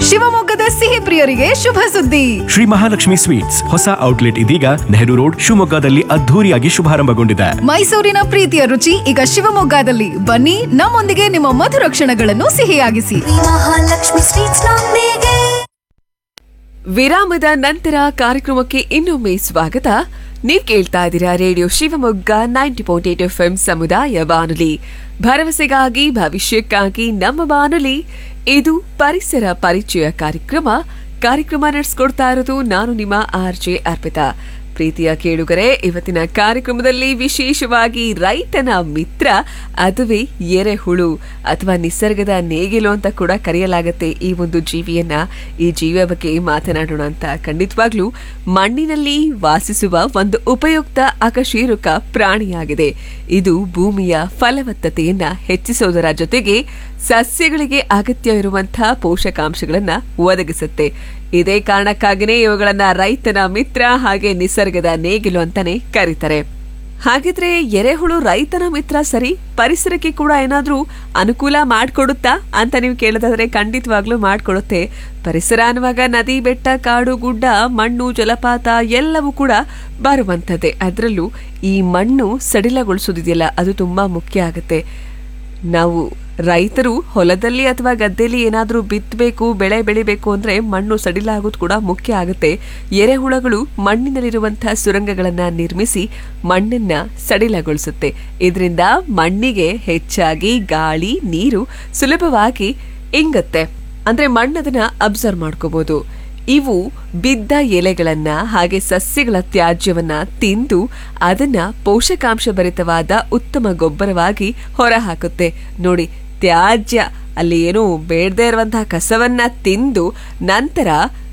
ಶಿವಮೊಗ್ಗದ ಸಿಹಿ ಪ್ರಿಯರಿಗೆ ಶುಭ ಸುದ್ದಿ ಶ್ರೀ ಮಹಾಲಕ್ಷ್ಮಿ ಸ್ವೀಟ್ಸ್ ಹೊಸ ಔಟ್ಲೆಟ್ ಇದೀಗ ನೆಹರು ರೋಡ್ ಶಿವಮೊಗ್ಗದಲ್ಲಿ ಅದ್ಧೂರಿಯಾಗಿ ಶುಭಾರಂಭಗೊಂಡಿದೆ ಮೈಸೂರಿನ ಪ್ರೀತಿಯ ರುಚಿ ಈಗ ಶಿವಮೊಗ್ಗದಲ್ಲಿ ಬನ್ನಿ ನಮ್ಮೊಂದಿಗೆ ನಿಮ್ಮ ಮಧುರ ಕ್ಷಣಗಳನ್ನು ಸಿಹಿಯಾಗಿಸಿ ಮಹಾಲಕ್ಷ್ಮಿ ಸ್ವೀಟ್ಸ್ ನೊಂದಿಗೆ ವಿರಾಮದ ನಂತರ ಕಾರ್ಯಕ್ರಮಕ್ಕೆ ಇನ್ನೊಮ್ಮೆ ಸ್ವಾಗತ ನೀವು ಕೇಳ್ತಾ ಇದ್ದೀರಾ radio Shivamogga ninety point eight F ಸಮುದಾಯ ಬಾನುಲಿ ಭರವಸೆಗಾಗಿ ಭವಿಷ್ಯಕ್ಕಾಗಿ ನಮ್ಮ ಬಾನುಲಿ ಇದು ಪರಿಸರ ಪರಿಚಯ ಕಾರ್ಯಕ್ರಮ ಕಾರ್ಯಕ್ರಮ ನಡೆಸ್ಕೊಡ್ತಾ ಇರೋದು ನಾನು ನಿಮ್ಮ ಆರ್ ಜೆ ಅರ್ಪಿತಾ ಪ್ರೀತಿಯ ಕೇಳುಗರೆ ಇವತ್ತಿನ ಕಾರ್ಯಕ್ರಮದಲ್ಲಿ ವಿಶೇಷವಾಗಿ ರೈತನ ಮಿತ್ರ ಅದುವೇ ಎರೆಹುಳು ಅಥವಾ ನಿಸರ್ಗದ ನೇಗಿಲು ಅಂತ ಕೂಡ ಕರೆಯಲಾಗುತ್ತೆ ಈ ಒಂದು ಜೀವಿಯನ್ನ ಈ ಜೀವಿಯ ಬಗ್ಗೆ ಮಾತನಾಡೋಣ ಅಂತ ಖಂಡಿತವಾಗ್ಲೂ ಮಣ್ಣಿನಲ್ಲಿ ವಾಸಿಸುವ ಒಂದು ಉಪಯುಕ್ತ ಅಕಶೇರುಕ ಪ್ರಾಣಿಯಾಗಿದೆ ಇದು ಭೂಮಿಯ ಫಲವತ್ತತೆಯನ್ನ ಹೆಚ್ಚಿಸೋದರ ಜೊತೆಗೆ ಸಸ್ಯಗಳಿಗೆ ಅಗತ್ಯವಿರುವಂತಹ ಪೋಷಕಾಂಶಗಳನ್ನ ಒದಗಿಸುತ್ತೆ ಇದೇ ಕಾರಣಕ್ಕಾಗಿನೇ ಇವುಗಳನ್ನ ರೈತನ ಮಿತ್ರ ಹಾಗೆ ನಿಸರ್ಗದ ನೇಗಿಲು ಅಂತಾನೆ ಕರೀತಾರೆ ಹಾಗಿದ್ರೆ ಎರೆಹುಳು ರೈತನ ಮಿತ್ರ ಸರಿ ಪರಿಸರಕ್ಕೆ ಕೂಡ ಏನಾದ್ರೂ ಅನುಕೂಲ ಮಾಡ್ಕೊಡುತ್ತಾ ಅಂತ ನೀವು ಕೇಳೋದಾದ್ರೆ ಖಂಡಿತವಾಗ್ಲೂ ಮಾಡ್ಕೊಡುತ್ತೆ ಪರಿಸರ ಅನ್ನುವಾಗ ನದಿ ಬೆಟ್ಟ ಕಾಡು ಗುಡ್ಡ ಮಣ್ಣು ಜಲಪಾತ ಎಲ್ಲವೂ ಕೂಡ ಬರುವಂಥದ್ದೇ ಅದರಲ್ಲೂ ಈ ಮಣ್ಣು ಸಡಿಲಗೊಳಿಸೋದಿದೆಯಲ್ಲ ಅದು ತುಂಬಾ ಮುಖ್ಯ ಆಗುತ್ತೆ ನಾವು ರೈತರು ಹೊಲದಲ್ಲಿ ಅಥವಾ ಗದ್ದೆಯಲ್ಲಿ ಏನಾದರೂ ಬಿತ್ತಬೇಕು ಬೆಳೆ ಬೆಳಿಬೇಕು ಅಂದ್ರೆ ಮಣ್ಣು ಸಡಿಲ ಆಗೋದು ಕೂಡ ಮುಖ್ಯ ಆಗುತ್ತೆ ಎರೆಹುಳಗಳು ಮಣ್ಣಿನಲ್ಲಿರುವಂತಹ ಸುರಂಗಗಳನ್ನ ನಿರ್ಮಿಸಿ ಮಣ್ಣನ್ನ ಸಡಿಲಗೊಳಿಸುತ್ತೆ ಇದರಿಂದ ಮಣ್ಣಿಗೆ ಹೆಚ್ಚಾಗಿ ಗಾಳಿ ನೀರು ಸುಲಭವಾಗಿ ಇಂಗತ್ತೆ ಅಂದ್ರೆ ಮಣ್ಣದನ್ನ ಅಬ್ಸರ್ವ್ ಮಾಡ್ಕೋಬಹುದು ಇವು ಬಿದ್ದ ಎಲೆಗಳನ್ನ ಹಾಗೆ ಸಸ್ಯಗಳ ತ್ಯಾಜ್ಯವನ್ನ ತಿಂದು ಅದನ್ನ ಪೋಷಕಾಂಶ ಭರಿತವಾದ ಉತ್ತಮ ಗೊಬ್ಬರವಾಗಿ ಹೊರಹಾಕುತ್ತೆ ನೋಡಿ ತ್ಯಾಜ್ಯ ಅಲ್ಲಿ ಏನು ಬೇಡದೇ ಇರುವಂತಹ ಕಸವನ್ನ ತಿಂದು ನಂತರ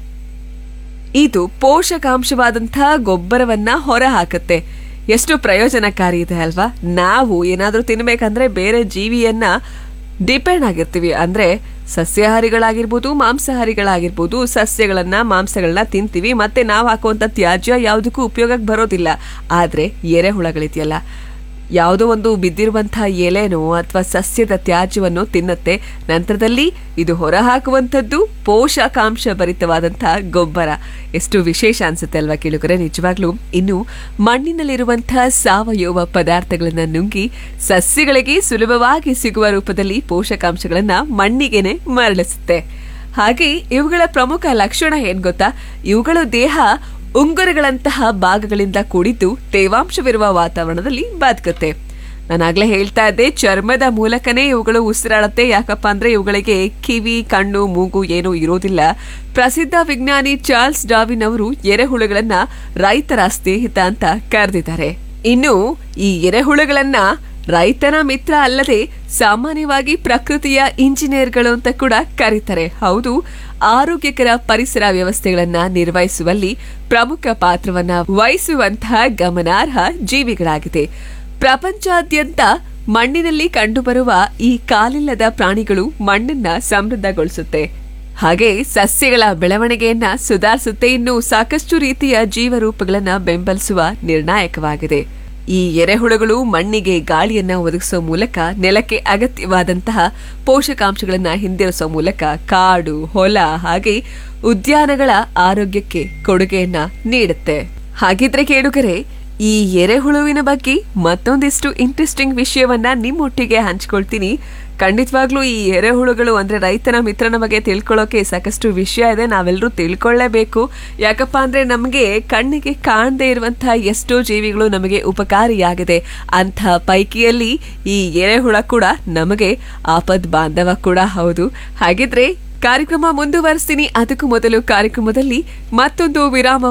ಇದು ಪೋಷಕಾಂಶವಾದಂತಹ ಗೊಬ್ಬರವನ್ನ ಹೊರಹಾಕುತ್ತೆ ಎಷ್ಟು ಪ್ರಯೋಜನಕಾರಿ ಇದೆ ಅಲ್ವಾ ನಾವು ಏನಾದ್ರೂ ತಿನ್ಬೇಕಂದ್ರೆ ಬೇರೆ ಜೀವಿಯನ್ನ ಡಿಪೆಂಡ್ ಆಗಿರ್ತೀವಿ ಅಂದ್ರೆ ಸಸ್ಯಾಹಾರಿಗಳಾಗಿರ್ಬೋದು ಮಾಂಸಾಹಾರಿಗಳಾಗಿರ್ಬೋದು ಸಸ್ಯಗಳನ್ನ ಮಾಂಸಗಳನ್ನ ತಿಂತೀವಿ ಮತ್ತೆ ನಾವು ಹಾಕುವಂತ ತ್ಯಾಜ್ಯ ಯಾವುದಕ್ಕೂ ಉಪಯೋಗಕ್ಕೆ ಬರೋದಿಲ್ಲ ಆದ್ರೆ ಎರೆಹುಳಗಳಿದೆಯಲ್ಲ ಯಾವುದೋ ಒಂದು ಬಿದ್ದಿರುವಂತಹ ಎಲೆನೋ ಅಥವಾ ಸಸ್ಯದ ತ್ಯಾಜ್ಯವನ್ನು ತಿನ್ನತ್ತೆ ನಂತರದಲ್ಲಿ ಇದು ಹೊರಹಾಕುವಂಥದ್ದು ಪೋಷಕಾಂಶ ಭರಿತವಾದಂತಹ ಗೊಬ್ಬರ ಎಷ್ಟು ವಿಶೇಷ ಅನ್ಸುತ್ತೆ ಅಲ್ವಾ ಕೇಳುಗರೆ ನಿಜವಾಗ್ಲೂ ಇನ್ನು ಮಣ್ಣಿನಲ್ಲಿರುವಂತಹ ಸಾವಯವ ಪದಾರ್ಥಗಳನ್ನ ನುಂಗಿ ಸಸ್ಯಗಳಿಗೆ ಸುಲಭವಾಗಿ ಸಿಗುವ ರೂಪದಲ್ಲಿ ಪೋಷಕಾಂಶಗಳನ್ನ ಮಣ್ಣಿಗೆನೆ ಮರಳಿಸುತ್ತೆ ಹಾಗೆ ಇವುಗಳ ಪ್ರಮುಖ ಲಕ್ಷಣ ಏನ್ ಗೊತ್ತಾ ಇವುಗಳ ದೇಹ ಉಂಗುರಗಳಂತಹ ಭಾಗಗಳಿಂದ ಕೂಡಿದ್ದು ತೇವಾಂಶವಿರುವ ವಾತಾವರಣದಲ್ಲಿ ಬದುಕುತ್ತೆ ನಾನಾಗ್ಲೇ ಹೇಳ್ತಾ ಇದ್ದೆ ಚರ್ಮದ ಮೂಲಕನೇ ಇವುಗಳು ಉಸಿರಾಡುತ್ತೆ ಯಾಕಪ್ಪ ಅಂದ್ರೆ ಇವುಗಳಿಗೆ ಕಿವಿ ಕಣ್ಣು ಮೂಗು ಏನೂ ಇರೋದಿಲ್ಲ ಪ್ರಸಿದ್ಧ ವಿಜ್ಞಾನಿ ಚಾರ್ಲ್ಸ್ ಡಾವಿನ್ ಅವರು ಎರೆಹುಳುಗಳನ್ನ ರೈತರ ಸ್ನೇಹಿತ ಅಂತ ಕರೆದಿದ್ದಾರೆ ಇನ್ನು ಈ ಎರೆಹುಳುಗಳನ್ನ ರೈತನ ಮಿತ್ರ ಅಲ್ಲದೆ ಸಾಮಾನ್ಯವಾಗಿ ಪ್ರಕೃತಿಯ ಇಂಜಿನಿಯರ್ಗಳು ಅಂತ ಕೂಡ ಕರೀತಾರೆ ಹೌದು ಆರೋಗ್ಯಕರ ಪರಿಸರ ವ್ಯವಸ್ಥೆಗಳನ್ನ ನಿರ್ವಹಿಸುವಲ್ಲಿ ಪ್ರಮುಖ ಪಾತ್ರವನ್ನ ವಹಿಸುವಂತಹ ಗಮನಾರ್ಹ ಜೀವಿಗಳಾಗಿದೆ ಪ್ರಪಂಚಾದ್ಯಂತ ಮಣ್ಣಿನಲ್ಲಿ ಕಂಡುಬರುವ ಈ ಕಾಲಿಲ್ಲದ ಪ್ರಾಣಿಗಳು ಮಣ್ಣನ್ನ ಸಮೃದ್ಧಗೊಳಿಸುತ್ತೆ ಹಾಗೆ ಸಸ್ಯಗಳ ಬೆಳವಣಿಗೆಯನ್ನ ಸುಧಾರಿಸುತ್ತೆ ಇನ್ನು ಸಾಕಷ್ಟು ರೀತಿಯ ಜೀವರೂಪಗಳನ್ನ ಬೆಂಬಲಿಸುವ ನಿರ್ಣಾಯಕವಾಗಿದೆ ಈ ಎರೆಹುಳುಗಳು ಮಣ್ಣಿಗೆ ಗಾಳಿಯನ್ನ ಒದಗಿಸುವ ಮೂಲಕ ನೆಲಕ್ಕೆ ಅಗತ್ಯವಾದಂತಹ ಪೋಷಕಾಂಶಗಳನ್ನ ಹಿಂದಿರಿಸುವ ಮೂಲಕ ಕಾಡು ಹೊಲ ಹಾಗೆ ಉದ್ಯಾನಗಳ ಆರೋಗ್ಯಕ್ಕೆ ಕೊಡುಗೆಯನ್ನ ನೀಡುತ್ತೆ ಹಾಗಿದ್ರೆ ಕೇಳುಗರೆ ಈ ಎರೆಹುಳುವಿನ ಬಗ್ಗೆ ಮತ್ತೊಂದಿಷ್ಟು ಇಂಟ್ರೆಸ್ಟಿಂಗ್ ವಿಷಯವನ್ನ ನಿಮ್ಮೊಟ್ಟಿಗೆ ಹಂಚ್ಕೊಳ್ತೀನಿ ಖಂಡಿತವಾಗ್ಲೂ ಈ ಎರೆಹುಳುಗಳು ಅಂದ್ರೆ ರೈತನ ಮಿತ್ರನ ಬಗ್ಗೆ ತಿಳ್ಕೊಳ್ಳೋಕೆ ಸಾಕಷ್ಟು ವಿಷಯ ಇದೆ ನಾವೆಲ್ಲರೂ ತಿಳ್ಕೊಳ್ಳೇಬೇಕು ಯಾಕಪ್ಪ ಅಂದ್ರೆ ನಮಗೆ ಕಣ್ಣಿಗೆ ಕಾಣದೇ ಇರುವಂತಹ ಎಷ್ಟೋ ಜೀವಿಗಳು ನಮಗೆ ಉಪಕಾರಿಯಾಗಿದೆ ಅಂಥ ಪೈಕಿಯಲ್ಲಿ ಈ ಎರೆಹುಳ ಕೂಡ ನಮಗೆ ಆಪದ್ ಬಾಂಧವ ಕೂಡ ಹೌದು ಹಾಗಿದ್ರೆ ಕಾರ್ಯಕ್ರಮ ಮುಂದುವರಿಸ್ತೀನಿ ಅದಕ್ಕೂ ಮೊದಲು ಕಾರ್ಯಕ್ರಮದಲ್ಲಿ ಮತ್ತೊಂದು ವಿರಾಮ